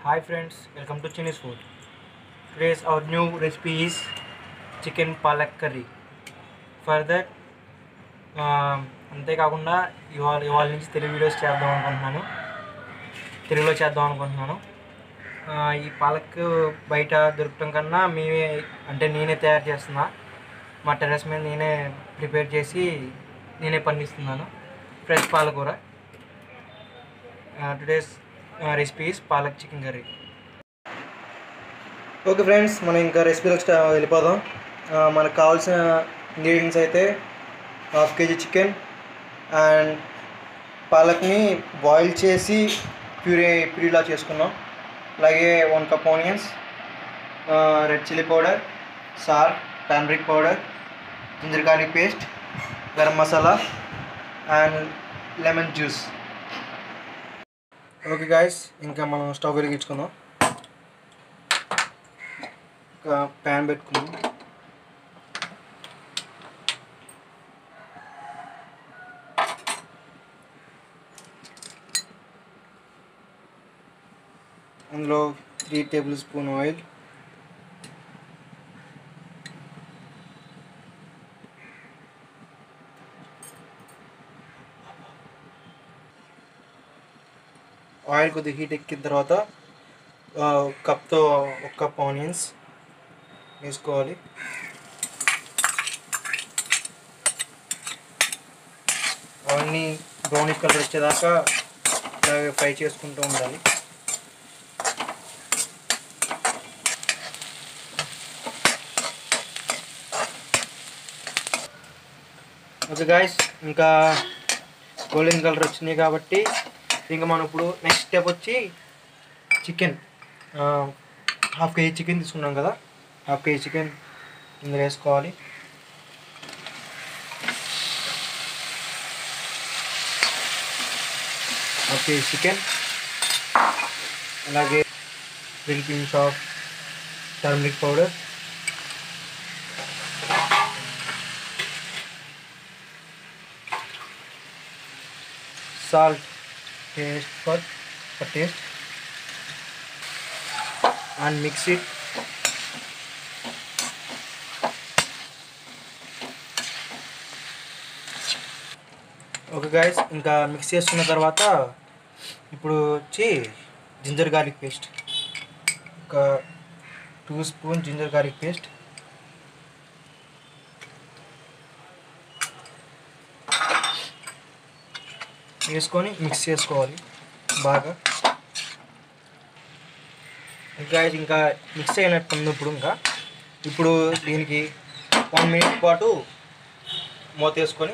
Hi friends, welcome to Chinese food. Today's our new recipe is chicken palak curry. For that, um, అంతేకాకుండా ఇవాళ ఇవాళ నుంచి Telugu videos చేద్దాం అనుకుంటున్నాను తెలుగులో చేద్దాం అనుకుంటున్నాను ఆ, ఈ పాలక్ బయట దొరకటం కన్నా మేమే అంటే నేనే తయారు చేస్తున్నా మా టెర్రస్ మీద నేనే ప్రిపేర్ చేసి నేనే పండిస్తున్నాను ఫ్రెష్ పాలకూర today's recipes palak chicken curry okay friends మనం ఇంకా రెసిపీలోకి స్టా వెళ్ళిపోదాం ఆ, మనకు కావాల్సిన ఇంగ్రీడియంట్స్ అయితే హాఫ్ కేజీ చికెన్ అండ్ పాలక్ని బాయిల్ చేసి ప్యూరీ ప్యూరీలా చేసుకున్నాం అలాగే one cup onions red chilli powder salt turmeric powder ginger garlic paste garam masala and lemon juice okay guys ఇంకా మనం స్టవ్ వెలిగించుకుందాం ఒక ప్యాన్ పెట్టుకుందాం అందులో three tablespoon oil oil కొద్దిగా హీట్ ఎక్కిన తర్వాత ఆ, కప్తో ఒక కప్ ఆనియన్స్ వేసుకోవాలి అవన్నీ బ్రౌనిష్ కలర్ వచ్చేదాకా ఇలాగే ఫ్రై చేసుకుంటూ ఉండాలి ఓకే గాయస్ ఇంకా గోల్డెన్ కలర్ వచ్చినాయి కాబట్టి ఇంకా మనం ఇప్పుడు నెక్స్ట్ స్టెప్ వచ్చి చికెన్ హాఫ్ కేజీ చికెన్ తీసుకున్నాం కదా హాఫ్ కేజీ చికెన్ ఇందులో వేసుకోవాలి హాఫ్ కేజీ చికెన్ అలాగే three pins of turmeric powder salt taste for for taste and mix it okay guys ఇంకా మిక్స్ చేసుకున్న తర్వాత ఇప్పుడు వచ్చి జింజర్ గార్లిక్ పేస్ట్ ఒక two spoon ginger garlic paste వేసుకొని మిక్స్ చేసుకోవాలి బాగా ఇంకా ఇది ఇంకా మిక్స్ అయినట్టు ఉంది ఇప్పుడు ఇంకా ఇప్పుడు దీనికి వన్ మినిట్ పాటు మూత వేసుకొని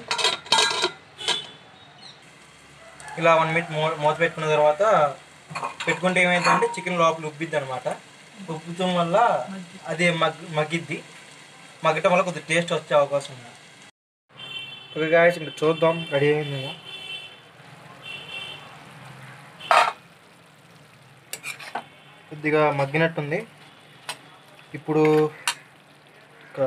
ఇలా వన్ మినిట్ మూ మూత పెట్టుకున్న తర్వాత పెట్టుకుంటే ఏమైందంటే చికెన్ లోపల ఉబ్బిద్ది అనమాట ఉబ్బుతాం వల్ల అది మగ్ మగ్గిద్ది మగ్గటం వల్ల కొద్దిగా టేస్ట్ వచ్చే అవకాశం ఉంది ఓకే గాయస్ ఇంకా చూద్దాం రెడీ అయింది కొద్దిగా మగ్గినట్టుంది ఇప్పుడు ఒక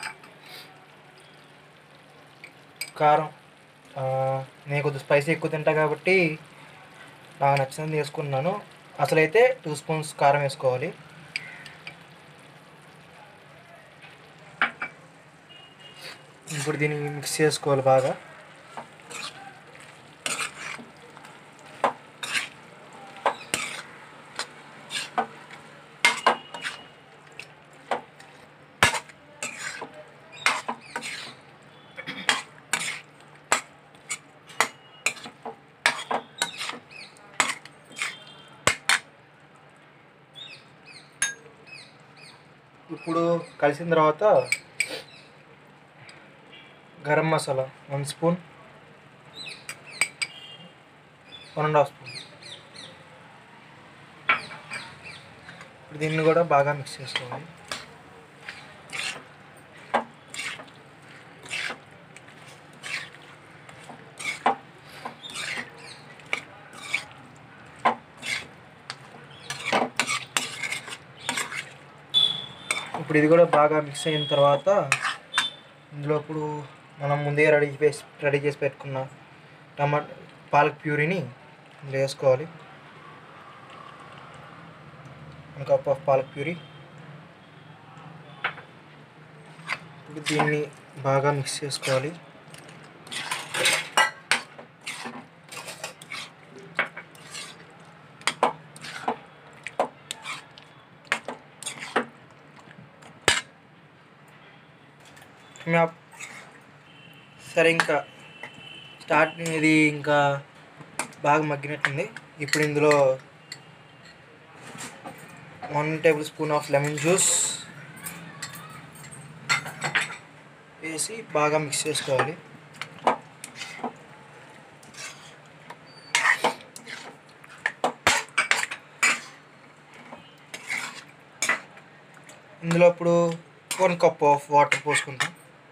కారం ఆ, నేను కొద్దిగా స్పైసీ ఎక్కువ తింటా కాబట్టి నాకు నచ్చింది వేసుకున్నాను అసలైతే టూ స్పూన్స్ కారం వేసుకోవాలి ఇప్పుడు దీన్ని మిక్స్ చేసుకోవాలి బాగా ఇప్పుడు కలిసిన తర్వాత garam masala one spoon one and half spoon ఇప్పుడు దీన్ని కూడా బాగా మిక్స్ చేసుకోవాలి ఇప్పుడు ఇది కూడా బాగా మిక్స్ అయిన తర్వాత ఇందులో ఇప్పుడు మనం ముందే రెడీ చేసి రెడీ చేసి పెట్టుకున్న టమాటా పాలక్ ప్యూరీని ఇందులో వేసుకోవాలి one cup of palak puree ఇప్పుడు దీన్ని బాగా మిక్స్ చేసుకోవాలి మ్యాప్ సరే ఇంకా స్టార్ట్ ఇది ఇంకా బాగా మగ్గినట్టుంది ఇప్పుడు ఇందులో one tablespoon of lemon juice వేసి బాగా మిక్స్ చేసుకోవాలి ఇందులో ఇప్పుడు వన్ కప్ ఆఫ్ వాటర్ పోసుకుంటాం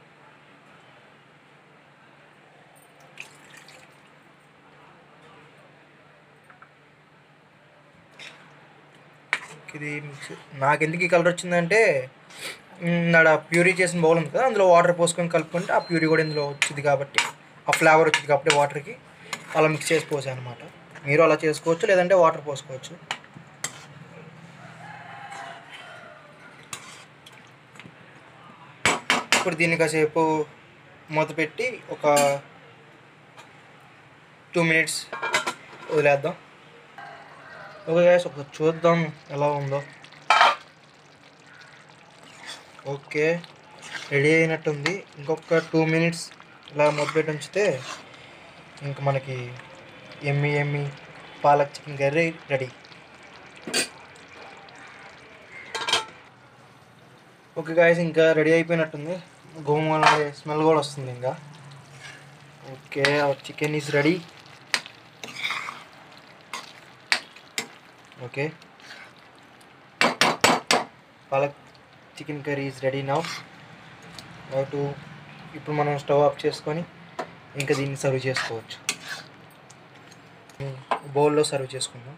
ఇది మిక్స్ నాకు ఎందుకు ఈ కలర్ వచ్చిందంటే నాడ ప్యూరీ చేసిన బౌల్ ఉంది కదా అందులో వాటర్ పోసుకొని కలుపుకుంటే ఆ ప్యూరీ కూడా ఇందులో వచ్చింది కాబట్టి ఆ ఫ్లేవర్ వచ్చింది కాబట్టి వాటర్కి అలా మిక్స్ చేసి పోసాను అనమాట మీరు అలా చేసుకోవచ్చు లేదంటే వాటర్ పోసుకోవచ్చు ఇప్పుడు దీన్ని కాసేపు మూత పెట్టి ఒక టూ మినిట్స్ వదిలేద్దాం ఓకే గైస్ ఒకసారి చూద్దాం ఎలా ఉందో ఓకే రెడీ అయినట్టుంది ఇంకొక టూ మినిట్స్ ఇలా మూత పెట్టి ఉంచితే ఇంక మనకి yummy yummy palak chicken curry ready okay guys ఇంకా రెడీ అయిపోయినట్టుంది గోమూల స్మెల్ కూడా వస్తుంది ఇంకా okay our chicken is ready okay palak chicken curry is ready now to ఇప్పుడు మనం స్టవ్ ఆఫ్ చేసుకొని ఇంకా దీన్ని సర్వ్ చేసుకోవచ్చు బౌల్లో సర్వ్ చేసుకుందాం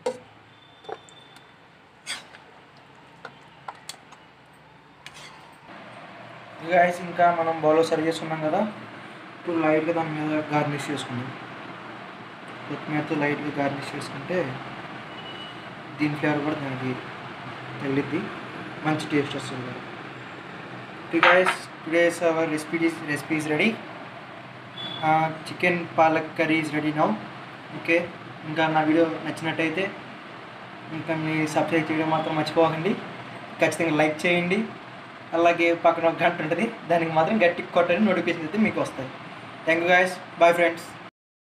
గాయస్ ఇంకా మనం బౌల్లో సర్వ్ చేసుకున్నాం కదా ఇప్పుడు లైట్గా దాని మీద గార్నిష్ చేసుకుందాం కొత్తిమీరతో లైట్గా గార్నిష్ చేసుకుంటే దీని ఫ్లేవర్ కూడా దానికి తగిలిద్ది మంచి టేస్ట్ వస్తుంది okay guys today's our recipe recipe is ready chicken palak curry is ready now okay ఇంకా నా వీడియో నచ్చినట్టయితే ఇంకా మీ సబ్స్క్రైబ్ చేయడం మాత్రం మర్చిపోకండి ఖచ్చితంగా లైక్ చేయండి అలాగే పక్కన ఒక గంట ఉంటుంది దానికి మాత్రం గట్టి కొట్టని నోటిఫికేషన్ అయితే మీకు వస్తాయి thank you guys bye friends